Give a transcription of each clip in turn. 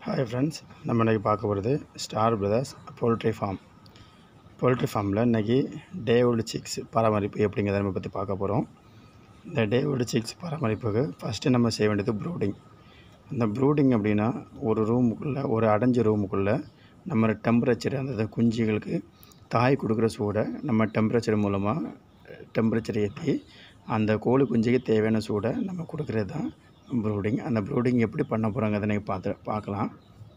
hi friends நம்ம இன்றைக்கி பார்க்க போகிறது star brothers poultry farm poultry ஃபார்மில் இன்றைக்கி டேவுல்டு சிக்ஸ் பராமரிப்பு எப்படிங்கிறத நம்ம பற்றி பார்க்க போகிறோம் இந்த டேவுல்டு சிக்ஸ் பராமரிப்புக்கு ஃபஸ்ட்டு நம்ம செய்ய வேண்டியது ப்ரூடிங் அந்த ப்ரூடிங் அப்படின்னா ஒரு ரூமுக்குள்ளே ஒரு அடைஞ்ச ரூமுக்குள்ளே நம்ம டெம்பரேச்சர் அந்த குஞ்சுகளுக்கு தாய் கொடுக்குற சூடை நம்ம டெம்பரேச்சர் மூலமாக டெம்பரேச்சர் ஏற்றி அந்த கோழி குஞ்சுக்கு தேவையான சூடை நம்ம கொடுக்குறது தான் ப்ரூடிங் அந்த ப்ரூடிங் எப்படி பண்ண போகிறாங்கிறத நீங்கள் பார்த்து பார்க்கலாம்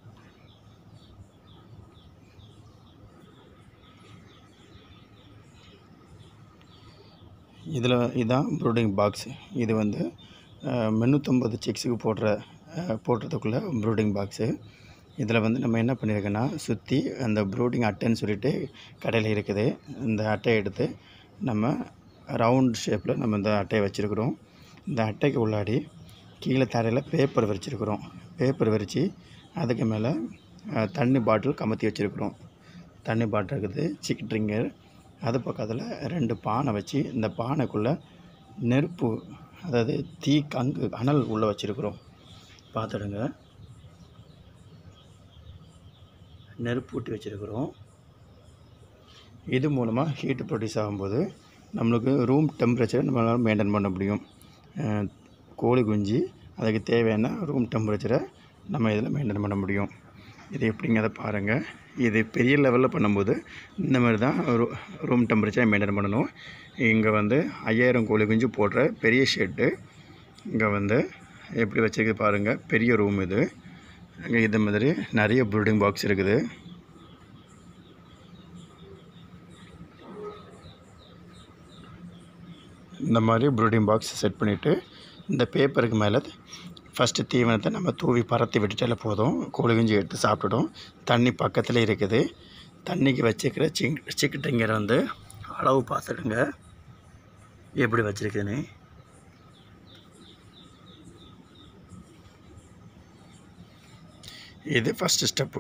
இதில் இதுதான் ப்ரூடிங் பாக்ஸ் இது வந்து முந்நூற்றம்பது சிக்ஸுக்கு போடுற அஹ், போடுறதுக்குள்ள ப்ரூடிங் பாக்ஸு இதில் வந்து நம்ம என்ன பண்ணியிருக்கோன்னா சுற்றி அந்த ப்ரூடிங் அட்டைன்னு சொல்லிட்டு கடையில் இருக்குது இந்த அட்டையை எடுத்து நம்ம ரவுண்ட் ஷேப்பில் நம்ம இந்த அட்டையை வச்சுருக்குறோம் இந்த அட்டைக்கு உள்ளாடி கீழே தரையில் பேப்பர் விரிச்சிருக்கிறோம் பேப்பர் விரித்து அதுக்கு மேலே அஹ், தண்ணி பாட்டில் கமத்தி வச்சுருக்குறோம் தண்ணி பாட்டில் இருக்குது சிக் ட்ரிங்கர் அது பக்கத்தில் ரெண்டு பானை வச்சு இந்த பானைக்குள்ளே நெருப்பு அதாவது தீ கங்கு அனல் உள்ளே வச்சுருக்குறோம் பார்த்துடுங்க நெருப்பு ஊட்டி வச்சுருக்குறோம் இது மூலமாக ஹீட் ப்ரொடியூஸ் ஆகும்போது நம்மளுக்கு ரூம் டெம்பரேச்சரை நம்மளால் மெயின்டைன் பண்ண முடியும் அஹ், கோழி குஞ்சு அதுக்கு தேவையான ரூம் டெம்பரேச்சரை நம்ம இதில் மெயின்டைன் பண்ண முடியும் இது எப்படிங்கிறத பாருங்கள் இது பெரிய லெவலில் பண்ணும்போது இந்த மாதிரி தான் ரூ- ரூம் டெம்பரேச்சரை மெயின்டைன் பண்ணணும் இங்கே வந்து ஐயாயிரம் கோழி குஞ்சு போடுற பெரிய ஷெட்டு இங்கே வந்து எப்படி வச்சிருக்கு பாருங்கள் பெரிய ரூம் இது இங்கே இது மாதிரி நிறைய ப்ரூடிங் பாக்ஸ் இருக்குது இந்த மாதிரி ப்ரூடிங் பாக்ஸ் செட் பண்ணிவிட்டு இந்த பேப்பருக்கு மேலே ஃபஸ்ட்டு தீவனத்தை நம்ம தூவி பரத்தி விட்டுட்டாலே போதும் கோழி குஞ்சு எடுத்து சாப்பிட்டுடும் தண்ணி பக்கத்தில் இருக்குது தண்ணிக்கு வச்சுக்கிற சிக் சிக்கு டிங்கரை வந்து அளவு பார்த்துடுங்க எப்படி வச்சுருக்குன்னு இது ஃபஸ்ட்டு ஸ்டெப்பு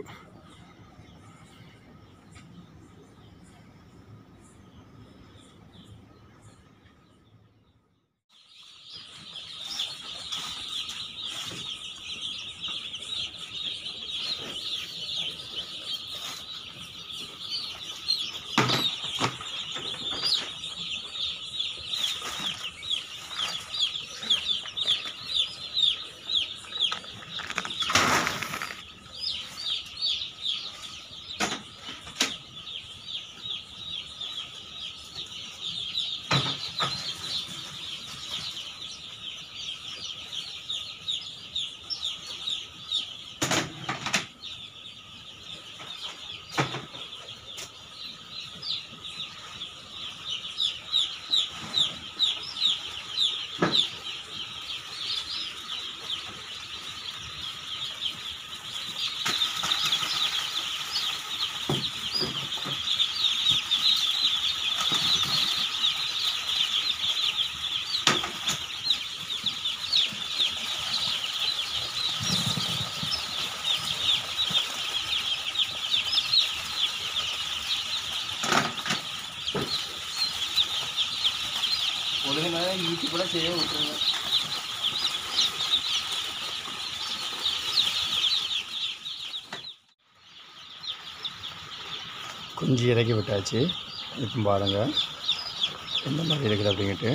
ஒழுங்கு ஈட்டி கூட செய்ய விட்டுருங்க குஞ்சு இறக்கி விட்டாச்சு இப்போ பாருங்கள் எந்த மாதிரி இருக்குது அப்படின்ட்டு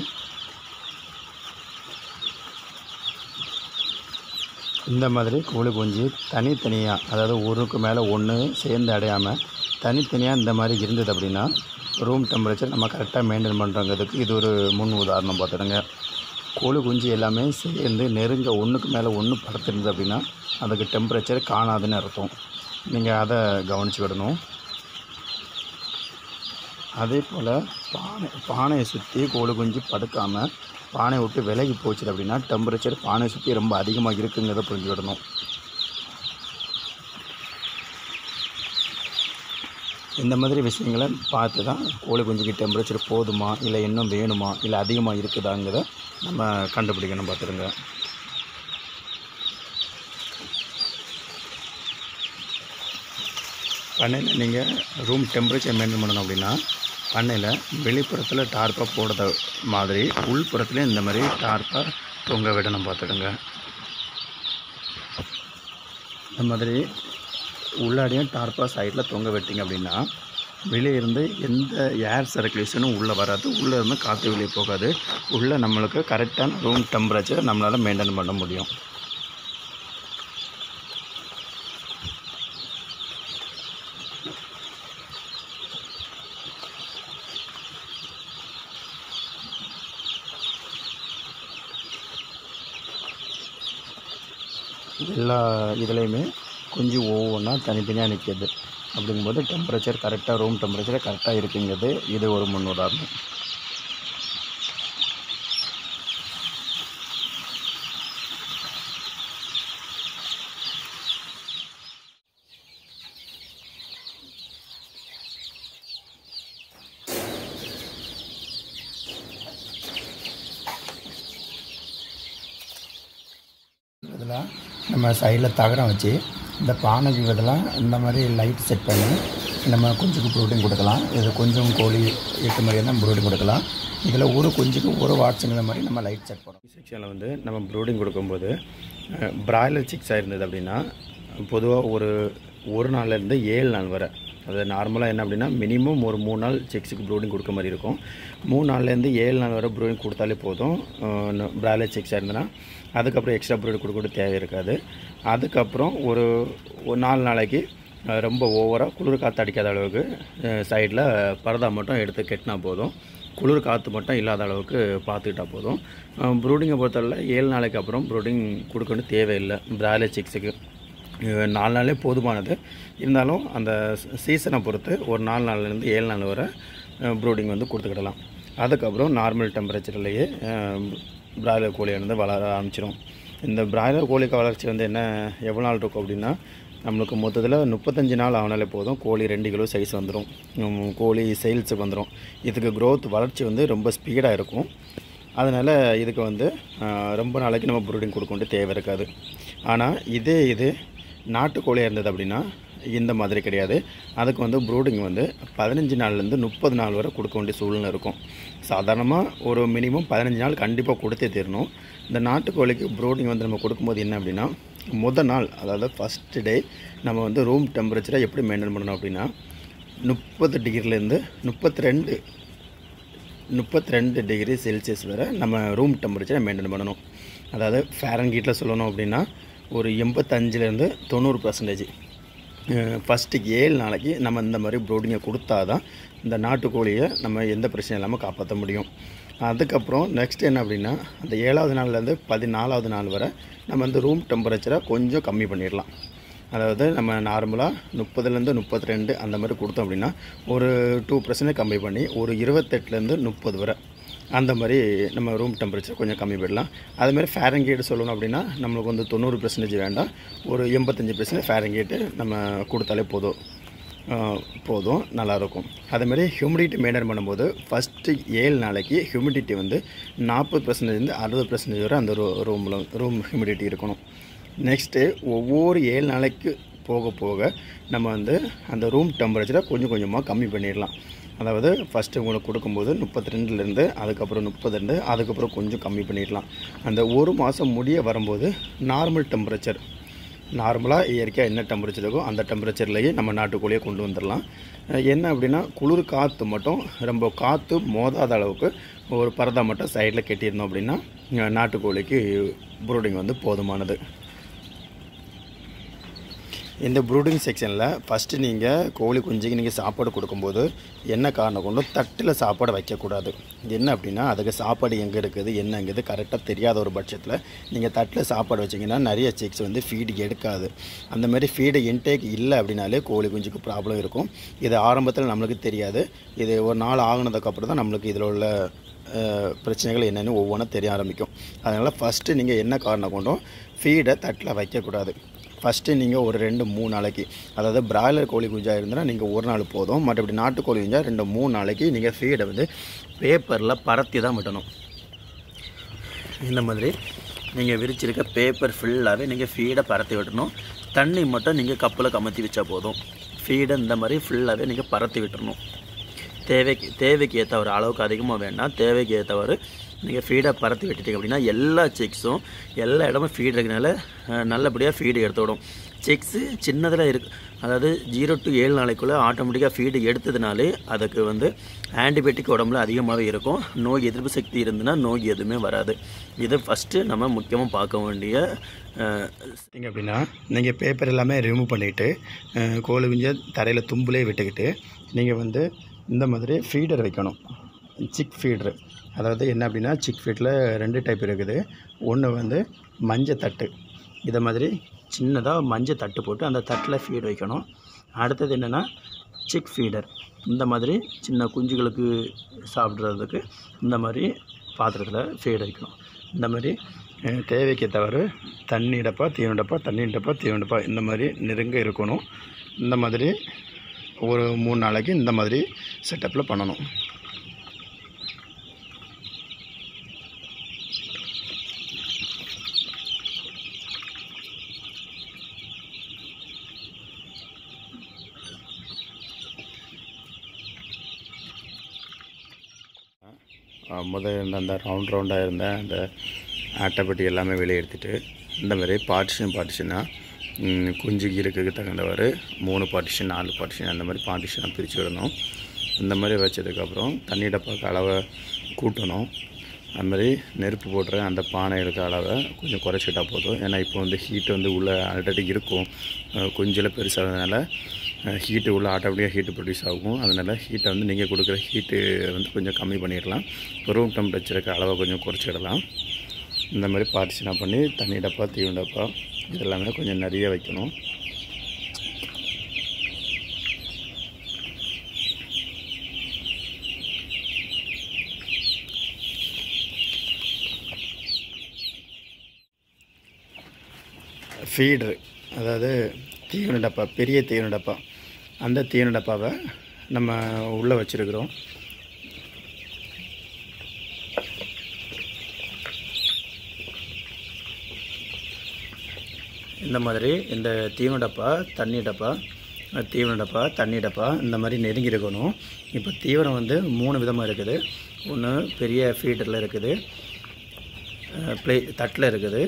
இந்த மாதிரி கோழி குஞ்சு தனித்தனியாக அதாவது ஒன்றுக்கு மேலே ஒன்று சேர்ந்து அடையாமல் தனித்தனியாக இந்த மாதிரி இருந்தது அப்படின்னா ரூம் டெம்பரேச்சர் நம்ம கரெக்டாக மெயின்டைன் பண்ணுறங்கிறதுக்கு இது ஒரு முன் உதாரணம் பார்த்துடுங்க கோழி குஞ்சு எல்லாமே சேர்ந்து நெருங்க ஒன்றுக்கு மேலே ஒன்று படுத்திருந்தது அப்படின்னா அதுக்கு டெம்பரேச்சர் காணாதுன்னு அர்த்தம் நீங்கள் அதை கவனிச்சுக்கிடணும் அதே போல் பானை பானையை சுற்றி கோழி குஞ்சு படுக்காமல் பானையை விட்டு விலகி போச்சு அப்படின்னா டெம்பரேச்சர் பானையை சுற்றி ரொம்ப அதிகமாக இருக்குங்கிறத புரிஞ்சுக்கிடணும் இந்த மாதிரி விஷயங்களை பார்த்து தான் கோழி குஞ்சுக்கு டெம்பரேச்சர் போதுமா இல்லை இன்னும் வேணுமா இல்லை அதிகமாக இருக்குதாங்கிறத நம்ம கண்டுபிடிக்கணும் பார்த்துருங்க பண்ணையில் நீங்கள் ரூம் டெம்பரேச்சர் மெயின்டைன் பண்ணணும் அப்படின்னா பண்ணையில் வெளிப்புறத்தில் டார்ப்பாக போடுற மாதிரி உள்புறத்துலேயும் இந்த மாதிரி டார்ப்பாக தொங்க விடணும் பார்த்துக்கோங்க அந்த மாதிரி உள்ளாடியும் டார்ப்பா சைடில் தொங்க விட்டீங்க அப்படின்னா வெளியே இருந்து எந்த ஏர் சர்க்குலேஷனும் உள்ளே வராது உள்ளே இருந்து காற்று வெளியே போகாது உள்ளே நம்மளுக்கு கரெக்டான ரூம் டெம்பரேச்சர் நம்மளால் மெயின்டைன் பண்ண முடியும் எல்லா இதுலேயுமே கொஞ்சம் ஒவ்வொன்றா தனித்தனியாக நிற்கிது அப்படிங்கும்போது டெம்பரேச்சர் கரெக்டாக ரூம் டெம்பரேச்சர் கரெக்டாக இருக்குங்கிறது இது ஒரு முன்னுதாரணம் இதில் நம்ம சைடில் தகரம் வச்சு இந்த பானைக்கு பதிலாக இந்த மாதிரி லைட் செட் பண்ணி நம்ம குஞ்சுக்கு ப்ரோட்டீன் கொடுக்கலாம் இது கொஞ்சம் கோழி எட்டு மாதிரி தான் ப்ரோட்டீன் கொடுக்கலாம் இதில் ஒரு குஞ்சுக்கு ஒரு வாட்ஸுங்கிற மாதிரி நம்ம லைட் செட் பண்ணோம் செக்ஷனில் வந்து நம்ம ப்ரோட்டீன் கொடுக்கும்போது பிராய்லர் சிக்ஸாக இருந்தது அப்படின்னா பொதுவாக ஒரு ஒரு நாள்லேருந்து ஏழு நாள் வரை அது நார்மலாக என்ன அப்படின்னா மினிமம் ஒரு மூணு நாள் செக்ஸுக்கு ப்ரூடிங் கொடுக்க மாதிரி இருக்கும் மூணு நாள்லேருந்து ஏழு நாள் வரை ப்ரூடிங் கொடுத்தாலே போதும் பிராய்லர் செக்ஸாக இருந்ததுன்னா அதுக்கப்புறம் எக்ஸ்ட்ரா ப்ரூடிங் கொடுக்க கூட தேவை இருக்காது அதுக்கப்புறம் ஒரு ஒரு நாலு நாளைக்கு அஹ், ரொம்ப ஓவராக குளிர் காற்று அடிக்காத அளவுக்கு சைடில் பரதா மட்டும் எடுத்து கெட்டினா போதும் குளிர் காற்று மட்டும் இல்லாத அளவுக்கு பார்த்துக்கிட்டா போதும் ப்ரூடிங்கை பொறுத்தவரை ஏழு நாளைக்கு அப்புறம் ப்ரூடிங் கொடுக்கணும் தேவையில்லை பிராய்லர் சிக்ஸுக்கு அஹ் நாலு நாளே போதுமானது இருந்தாலும் அந்த சீசனை பொறுத்து ஒரு நாலு நாள்லேருந்து ஏழு நாள் வரை ப்ரூடிங் வந்து கொடுத்துக்கிடலாம் அதுக்கப்புறம் நார்மல் டெம்பரேச்சர்லேயே பிராய்லர் கோழி வந்து வளர ஆரம்பிச்சிடும் இந்த பிராய்லர் கோழிக்கு வளர்ச்சி வந்து என்ன எவ்வளோ நாள் இருக்கும் அப்படின்னா நம்மளுக்கு மொத்தத்தில் முப்பத்தஞ்சு நாள் ஆனாலே போதும் கோழி ரெண்டு கிலோ சைஸ் வந்துடும் கோழி சேல்ஸுக்கு வந்துடும் இதுக்கு growth வளர்ச்சி வந்து ரொம்ப ஸ்பீடாக இருக்கும் அதனால் இதுக்கு வந்து ஆஹ், ரொம்ப நாளைக்கு நம்ம ப்ரூடிங் கொடுக்க வேண்டிய தேவை இருக்காது ஆனால் இதே இது நாட்டுக்கோழியாக இருந்தது அப்படின்னா இந்த மாதிரி கிடையாது அதுக்கு வந்து ப்ரூடிங் வந்து பதினஞ்சு நாள்லேருந்து முப்பது நாள் வரை கொடுக்க வேண்டிய சூழ்நிலை இருக்கும் சாதாரணமாக ஒரு மினிமம் பதினஞ்சு நாள் கண்டிப்பாக கொடுத்தே தீரணும் இந்த நாட்டுக்கோழிக்கு ப்ரூடிங் வந்து நம்ம கொடுக்கும்போது என்ன அப்படின்னா முத நாள் அதாவது ஃபஸ்ட்டு டே நம்ம வந்து ரூம் டெம்பரேச்சரை எப்படி மெயின்டைன் பண்ணணும் அப்படின்னா முப்பது டிகிரிலேருந்து முப்பத்தி ரெண்டு முப்பத்தி ரெண்டு டிகிரி செல்சியஸ் வரை நம்ம ரூம் டெம்பரேச்சரை மெயின்டைன் பண்ணணும் அதாவது ஃபேரன்கீட்டில் சொல்லணும் அப்படின்னா ஒரு எண்பத்தஞ்சிலேருந்து தொண்ணூறு பர்சன்டேஜ் ஃபஸ்ட்டு ஏழு நாளைக்கு நம்ம இந்த மாதிரி ப்ரோடிங்கை கொடுத்தா தான் இந்த நாட்டுக்கோழியை நம்ம எந்த பிரச்சனையும் இல்லாமல் காப்பாற்ற முடியும் அதுக்கப்புறம் நெக்ஸ்ட் என்ன அப்படின்னா அந்த ஏழாவது நாள்லேருந்து பதினாலாவது நாள் வரை நம்ம வந்து ரூம் டெம்பரேச்சரை கொஞ்சம் கம்மி பண்ணிடலாம் அதாவது நம்ம நார்மலாக முப்பதுலேருந்து முப்பத்தி ரெண்டு அந்த மாதிரி கொடுத்தோம் அப்படின்னா ஒரு டூ பர்சன்ட் கம்மி பண்ணி ஒரு இருபத்தெட்டுலேருந்து முப்பது வரை அந்த மாதிரி நம்ம ரூம் டெம்பரேச்சர் கொஞ்சம் கம்மி பண்ணிடலாம் அதுமாதிரி ஃபேரங்கேட் சொல்லணும் அப்படின்னா நம்மளுக்கு வந்து தொண்ணூறு பர்சன்டேஜ் வேண்டாம் ஒரு எண்பத்தஞ்சு பர்சன்ட் ஃபேரங்கேட்டு நம்ம கொடுத்தாலே போதும் ஆஹ் போதும் நல்லாயிருக்கும் அதேமாதிரி ஹியூமிடிட்டி மெயின்டைன் பண்ணும்போது ஃபஸ்ட்டு ஏழு நாளைக்கு ஹியூமிடிட்டி வந்து நாற்பது பர்சன்டேஜ்லேருந்து அறுபது பர்சன்டேஜ் வரை அந்த ரூ ரூமில் ரூம் ஹியூமிடிட்டி இருக்கணும் நெக்ஸ்ட்டு ஒவ்வொரு ஏழு நாளைக்கு போக போக நம்ம வந்து அந்த ரூம் டெம்பரேச்சரை கொஞ்சம் கொஞ்சமாக கம்மி பண்ணிடலாம் அதாவது ஃபஸ்ட்டு உங்களுக்கு கொடுக்கும்போது முப்பத்தி ரெண்டுலேருந்து அதுக்கப்புறம் முப்பது ரெண்டு அதுக்கப்புறம் கொஞ்சம் கம்மி பண்ணிடலாம் அந்த ஒரு மாதம் முடிய வரும்போது நார்மல் டெம்பரேச்சர் நார்மலாக இயற்கையாக என்ன டெம்பரேச்சர் இருக்கோ அந்த டெம்பரேச்சர்லேயே நம்ம நாட்டுக்கோழியை கொண்டு வந்துடலாம் அஹ் என்ன அப்படின்னா குளிர் காற்று மட்டும் ரொம்ப காற்று மோதாத அளவுக்கு ஒரு பரதா மட்டும் சைடில் கட்டியிருந்தோம் அப்படின்னா அஹ் நாட்டுக்கோழிக்கு ப்ரூடிங் வந்து போதுமானது இந்த ப்ரூடிங் செக்ஷனில் ஃபஸ்ட்டு நீங்கள் கோழி குஞ்சுக்கு நீங்கள் சாப்பாடு கொடுக்கும்போது என்ன காரணம் கொண்டும் தட்டில் சாப்பாடு வைக்கக்கூடாது என்ன அப்படின்னா அதுக்கு சாப்பாடு எங்கே இருக்குது என்னங்கிறது கரெக்டாக தெரியாத ஒரு பட்சத்தில் நீங்கள் தட்டில் சாப்பாடு வச்சிங்கன்னா நிறைய சிக்ஸ் வந்து ஃபீடு எடுக்காது அந்த மாதிரி ஃபீடு இன்டேக் இல்லை அப்படின்னாலே கோழி குஞ்சுக்கு ப்ராப்ளம் இருக்கும் இது ஆரம்பத்தில் நம்மளுக்கு தெரியாது இது ஒரு நாள் ஆகினதுக்கப்புறம் தான் நம்மளுக்கு இதில் உள்ள அஹ், பிரச்சனைகள் என்னென்னு ஒவ்வொன்றும் தெரிய ஆரம்பிக்கும் அதனால் ஃபஸ்ட்டு நீங்கள் என்ன காரணம் கொண்டும் ஃபீடை தட்டில் வைக்கக்கூடாது ஃபஸ்ட்டு நீங்கள் ஒரு ரெண்டு மூணு நாளைக்கு அதாவது பிராய்லர் கோழி குஞ்சாக இருந்தால் நீங்கள் ஒரு நாள் போதும் மற்றபடி நாட்டுக்கோழி குஞ்சா ரெண்டு மூணு நாளைக்கு நீங்கள் ஃபீடை வந்து பேப்பரில் பரத்தி தான் விடணும் இந்த மாதிரி நீங்கள் விரிச்சிருக்க பேப்பர் ஃபுல்லாகவே நீங்கள் ஃபீடை பரத்தி விடணும் தண்ணி மட்டும் நீங்கள் கப்பில் கமத்தி வச்சா போதும் ஃபீடை இந்த மாதிரி ஃபுல்லாகவே நீங்கள் பரத்தி விட்டுறணும் தேவைக்கு தேவைக்கு ஏற்றவர் அளவுக்கு அதிகமாக வேண்டாம் தேவைக்கு ஏற்றவர் நீங்கள் ஃபீடை பரத்தி விட்டுட்டீங்க அப்படின்னா எல்லா சிக்ஸும் எல்லா இடமும் ஃபீடு இருக்கனால அஹ், நல்லபடியாக ஃபீடு எடுத்து விடும் செக்ஸு சின்னதில் இருக்கு அதாவது ஜீரோ டு ஏழு நாளைக்குள்ளே ஆட்டோமேட்டிக்காக ஃபீடு எடுத்ததுனாலே அதுக்கு வந்து ஆன்டிபயோட்டிக் உடம்புல அதிகமாகவே இருக்கும் நோய் எதிர்ப்பு சக்தி இருந்துன்னா நோய் எதுவுமே வராது இதை ஃபஸ்ட்டு நம்ம முக்கியமாக பார்க்க வேண்டிய அஹ், பார்த்தீங்க அப்படின்னா நீங்கள் பேப்பர் எல்லாமே ரிமூவ் பண்ணிவிட்டு கோழி குஞ்சை தரையில் தும்புலே விட்டுக்கிட்டு நீங்கள் வந்து இந்த மாதிரி ஃபீடர் வைக்கணும் சிக் ஃபீடர் அதாவது என்ன அப்படின்னா சிக் ஃபீடில் ரெண்டு டைப் இருக்குது ஒன்று வந்து மஞ்சள் தட்டு இதை மாதிரி சின்னதாக மஞ்சள் தட்டு போட்டு அந்த தட்டில் ஃபீட் வைக்கணும் அடுத்தது என்னென்னா சிக் ஃபீடர் இந்த மாதிரி சின்ன குஞ்சுகளுக்கு சாப்பிட்றதுக்கு இந்த மாதிரி பாத்திரத்தில் ஃபீட் வைக்கணும் இந்த மாதிரி அஹ், தேவைக்கு தவிர தண்ணி டப்பா தீவன டப்பா தண்ணி டப்பா தீவன டப்பா இந்த மாதிரி நெருங்க இருக்கணும் இந்த மாதிரி ஒரு மூணு நாளைக்கு இந்த மாதிரி செட்டப்பில் பண்ணணும் முதல் இருந்த அந்த ரவுண்ட் ரவுண்டாக இருந்த அந்த ஆட்டைப்பட்டி எல்லாமே வெளியே எடுத்துட்டு இந்த மாதிரி பார்ட்டிஷன் பார்ட்டிஷனாக குஞ்சுக்கு இருக்கிறதுக்கு தகுந்தவாறு மூணு பார்ட்டிஷன் நாலு பார்ட்டிஷன் அந்த மாதிரி பார்ட்டிஷனாக பிரித்து விடணும் இந்த மாதிரி வச்சதுக்கப்புறம் தண்ணி டப்பாக்கு அளவை கூட்டணும் அது மாதிரி நெருப்பு போடுற அந்த பானை இருக்க அளவை கொஞ்சம் குறைச்சிட்டா போதும் ஏன்னா இப்போ வந்து ஹீட் வந்து உள்ளே ஆல்ரெடி இருக்கும் அஹ் குஞ்சில் பெருசாகிறதுனால ஹீட்டு உள்ள ஆட்டோமேட்டிக்காக ஹீட்டு ப்ரொடியூஸ் ஆகும் அதனால் ஹீட்டை வந்து நீங்கள் கொடுக்குற ஹீட்டு வந்து கொஞ்சம் கம்மி பண்ணிடலாம் ரூம் டெம்பரேச்சருக்கு அளவை கொஞ்சம் குறைச்சிடலாம் இந்த மாதிரி பார்ட்டிஷனாக பண்ணி தண்ணி டப்பா தீவன டப்பா இதெல்லாமே கொஞ்சம் நிறைய வைக்கணும் ஃபீட்ரு அதாவது தீவன டப்பா பெரிய தீவன டப்பா அந்த தீவன டப்பாவை நம்ம உள்ளே வச்சுருக்குறோம் இந்த மாதிரி இந்த தீவன டப்பா தண்ணி டப்பா அஹ் தீவன டப்பா தண்ணி டப்பா இந்த மாதிரி நெருங்கி இருக்கணும் இப்போ தீவனம் வந்து மூணு விதமாக இருக்குது ஒன்று பெரிய ஃபீடரில் இருக்குது ப்ளே தட்டில் இருக்குது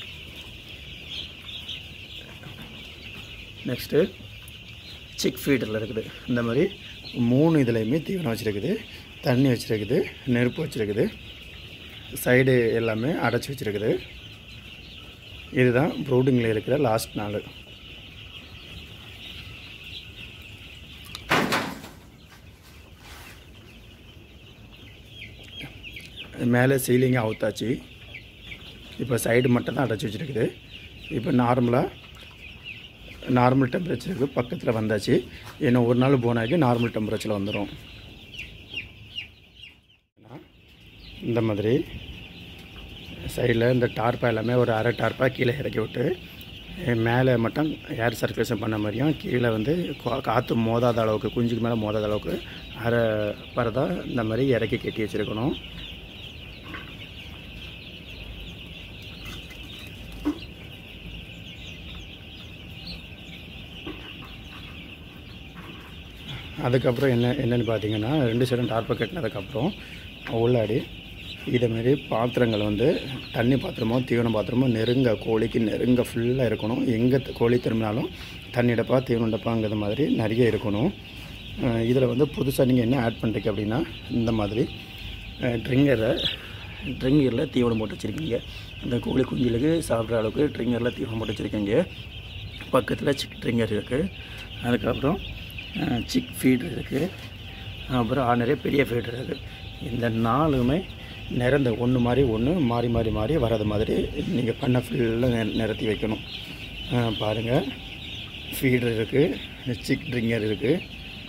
நெக்ஸ்ட்டு சிக் ஃபீடரில் இருக்குது இந்த மாதிரி மூணு இதுலேயுமே தீவனம் வச்சுருக்குது தண்ணி வச்சுருக்குது நெருப்பு வச்சுருக்குது சைடு எல்லாமே அடைச்சி வச்சுருக்குது இதுதான் ப்ரூடிங்கில் இருக்கிற லாஸ்ட் நாள் மேலே சீலிங்கை அவுத்தாச்சு இப்போ சைடு மட்டும் தான் அடைச்சி வச்சுருக்குது இப்போ நார்மலாக நார்மல் டெம்பரேச்சருக்கு பக்கத்தில் வந்தாச்சு இன்னும் ஒரு நாள் போனாக்கி நார்மல் டெம்பரேச்சரில் வந்துடும் இந்த மாதிரி சைடில் இந்த டார்ப்பா எல்லாமே ஒரு அரை டார்ப்பா கீழே இறக்கி விட்டு அஹ் மேலே மட்டும் ஏர் சர்க்குலேஷன் பண்ண மாதிரியும் கீழே வந்து கா- காற்று மோதாத அளவுக்கு குஞ்சுக்கு மேலே மோதாத அளவுக்கு அரை பரதா இந்த மாதிரி இறக்கி கட்டி வச்சுருக்கணும் அதுக்கப்புறம் என்ன என்னென்னு பார்த்தீங்கன்னா ரெண்டு சைடும் டார்ப்பை கட்டினதுக்கப்புறம் உள்ளாடி இதேமாரி பாத்திரங்கள் வந்து தண்ணி பாத்திரமோ தீவன பாத்திரமோ நெருங்க கோழிக்கு நெருங்க ஃபுல்லாக இருக்கணும் எங்கே கோழி திரும்பினாலும் தண்ணி டப்பா தீவன டப்பாங்கிற மாதிரி நிறைய இருக்கணும் இதில் வந்து புதுசாக நீங்கள் என்ன ஆட் பண்ணுறீங்க அப்படின்னா இந்த மாதிரி ட்ரிங்கரை ட்ரிங்கரில் தீவனம் போட்டு வச்சுருக்கீங்க இந்த கோழி குஞ்சுகளுக்கு சாப்பிட்ற அளவுக்கு ட்ரிங்கரில் தீவனம் போட்டு வச்சுருக்கீங்க பக்கத்தில் சிக் ட்ரிங்கர் இருக்குது அதுக்கப்புறம் சிக் ஃபீடு இருக்குது அப்புறம் ஆ, நிறைய பெரிய ஃபீடு இருக்குது இந்த நாலுமே நிறந்த ஒன்று மாதிரி ஒன்று மாறி மாறி மாறி வர்றது மாதிரி நீங்கள் பண்ண ஃபுல்லாக நிறத்தி வைக்கணும் பாருங்கள் ஃபீடர் இருக்குது சிக் ட்ரிங்கர் இருக்குது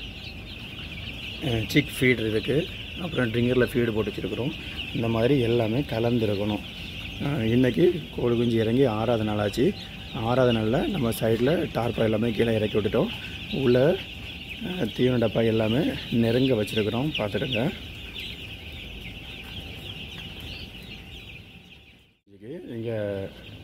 சிக் ஃபீடர் இருக்குது அப்புறம் ட்ரிங்கரில் ஃபீடு போட்டு வச்சுருக்குறோம் இந்த மாதிரி எல்லாமே கலந்துருக்கணும் இன்றைக்கி கோழி குஞ்சு இறங்கி ஆறாவது நாள் ஆச்சு ஆறாவது நாளில் நம்ம சைடில் டார்ப்பா எல்லாமே கீழே இறக்கி விட்டுட்டோம் உள்ள அஹ், தீவன டப்பா எல்லாமே நெருங்க வச்சுருக்குறோம் பார்த்துடுங்க இதுக்கு நீங்கள் ப்ரூடிங்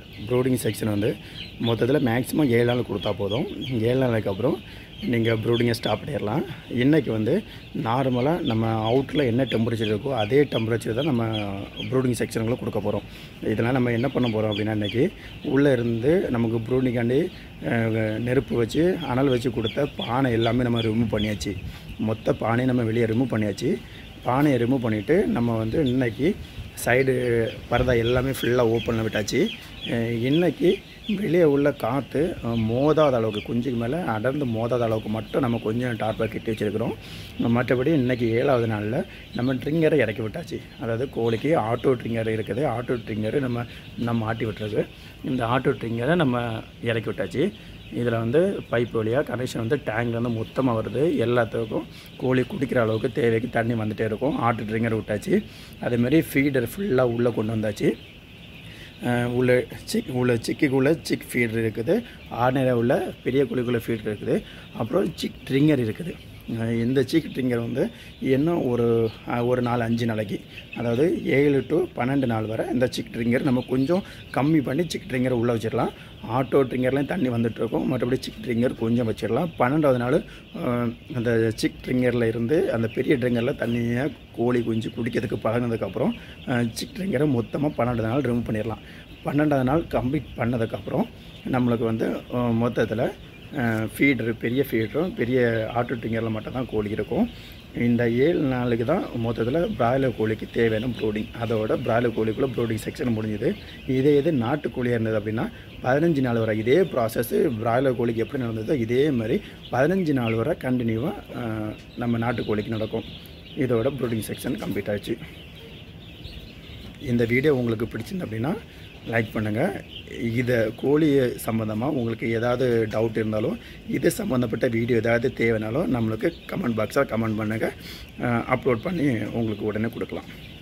ப்ரூடிங் செக்ஷன் வந்து மொத்தத்தில் மேக்ஸிமம் ஏழு நாள் கொடுத்தா போதும் ஏழு நாளுக்கு அப்புறம் நீங்கள் ப்ரூடிங்கை ஸ்டாப் பண்ணிடலாம் இன்றைக்கி வந்து நார்மலாக நம்ம அவுட்டில் என்ன டெம்பரேச்சர் இருக்கோ அதே டெம்பரேச்சர் தான் நம்ம ப்ரூடிங் செக்ஷனுக்குள்ள கொடுக்க போகிறோம் இதெல்லாம் நம்ம என்ன பண்ண போகிறோம் அப்படின்னா இன்றைக்கி உள்ளே இருந்து நமக்கு ப்ரூடிங்காண்டி அஹ், நெருப்பு வச்சு அனல் வச்சு கொடுத்த பானை எல்லாமே நம்ம ரிமூவ் பண்ணியாச்சு மொத்த பானையை நம்ம வெளியே ரிமூவ் பண்ணியாச்சு பானையை ரிமூவ் பண்ணிவிட்டு நம்ம வந்து இன்னைக்கு சைடு பரதா எல்லாமே ஃபுல்லாக ஓப்பனில் விட்டாச்சு அஹ் இன்னைக்கு வெளியே உள்ள காற்று அஹ், மோதாத அளவுக்கு குஞ்சுக்கு மேலே அடர்ந்து மோதாத அளவுக்கு மட்டும் நம்ம கொஞ்சம் டார்ப்பாக கட்டி வச்சுருக்கிறோம் மற்றபடி இன்றைக்கி ஏழாவது நாளில் நம்ம ட்ரிங்கரை இறக்கி விட்டாச்சு அதாவது கோழிக்கு ஆட்டோ ட்ரிங்கர் இருக்குது ஆட்டோ ட்ரிங்கரு நம்ம நம்ம ஆட்டி விட்டுறது இந்த ஆட்டோ ட்ரிங்கரை நம்ம இறக்கி விட்டாச்சு இதில் வந்து பைப் வழியாக கனெக்ஷன் வந்து டேங்க் வந்து மொத்தமாக வருது எல்லாத்துக்கும் கோழி குடிக்கிற அளவுக்கு தேவைக்கு தண்ணி வந்துகிட்டே இருக்கும் ஆட்டு ட்ரிங்கர் விட்டாச்சு அதேமாரி ஃபீடர் ஃபுல்லாக உள்ளே கொண்டு வந்தாச்சு அஹ் உள்ள சிக் உள்ள சிக்கிக்குள்ளே சிக் ஃபீடர் இருக்குது ஆர்டினரியாக உள்ள பெரிய குழிக்குள்ளே ஃபீடர் இருக்குது அப்புறம் சிக் ட்ரிங்கர் இருக்குது அஹ் இந்த சிக் ட்ரிங்கர் வந்து இன்னும் ஒரு அஹ் ஒரு நாலு அஞ்சு நாளைக்கு அதாவது ஏழு டு பன்னெண்டு நாள் வரை இந்த சிக் ட்ரிங்கர் நம்ம கொஞ்சம் கம்மி பண்ணி சிக் ட்ரிங்கரை உள்ளே வச்சிடலாம் ஆட்டோ ட்ரிங்கர்லேயும் தண்ணி வந்துட்டுருக்கும் மற்றபடி சிக் ட்ரிங்கர் கொஞ்சம் வச்சிடலாம் பன்னெண்டாவது நாள் அஹ், அந்த சிக் ட்ரிங்கரில் இருந்து அந்த பெரிய ட்ரிங்கரில் தண்ணியை கோழி குஞ்சு குடிக்கிறதுக்கு பழகினதுக்கப்புறம் சிக் ட்ரிங்கரை மொத்தமாக பன்னெண்டு நாள் ரிமூவ் பண்ணிடலாம் பன்னெண்டாவது நாள் கம்ப்ளீட் பண்ணதுக்கப்புறம் நம்மளுக்கு வந்து மொத்தத்தில் ஃபீடரு பெரிய ஃபீடரும் பெரிய ஆட்டு ட்ரிங்கரில் மட்டும் தான் கோழி இருக்கும் இந்த ஏழு நாளுக்கு தான் மொத்தத்தில் பிராய்லர் கோழிக்கு தேவையான ப்ரோடிங் அதோட பிராய்லர் கோழிக்குள்ளே ப்ரோடிங் செக்ஷன் முடிஞ்சுது இதே இது நாட்டுக்கோழியாக இருந்தது அப்படின்னா பதினஞ்சு நாள் வரை இதே ப்ராசஸ் பிராய்லர் கோழிக்கு எப்படி நடந்ததோ இதே மாதிரி பதினஞ்சு நாள் வரை கண்டினியூவாக நம்ம நாட்டுக்கோழிக்கு நடக்கும் இதோட ப்ரோடிங் செக்ஷன் கம்ப்ளீட் ஆச்சு இந்த வீடியோ உங்களுக்கு பிடிச்சிருந்து அப்படின்னா லைக் பண்ணுங்கள் இதை கோழி சம்மந்தமாக உங்களுக்கு ஏதாவது டவுட் இருந்தாலும் இது சம்மந்தப்பட்ட வீடியோ ஏதாவது தேவைனாலும் நம்மளுக்கு கமெண்ட் பாக்ஸில் கமெண்ட் பண்ணுங்கள் அப்லோட் பண்ணி உங்களுக்கு உடனே கொடுக்கலாம்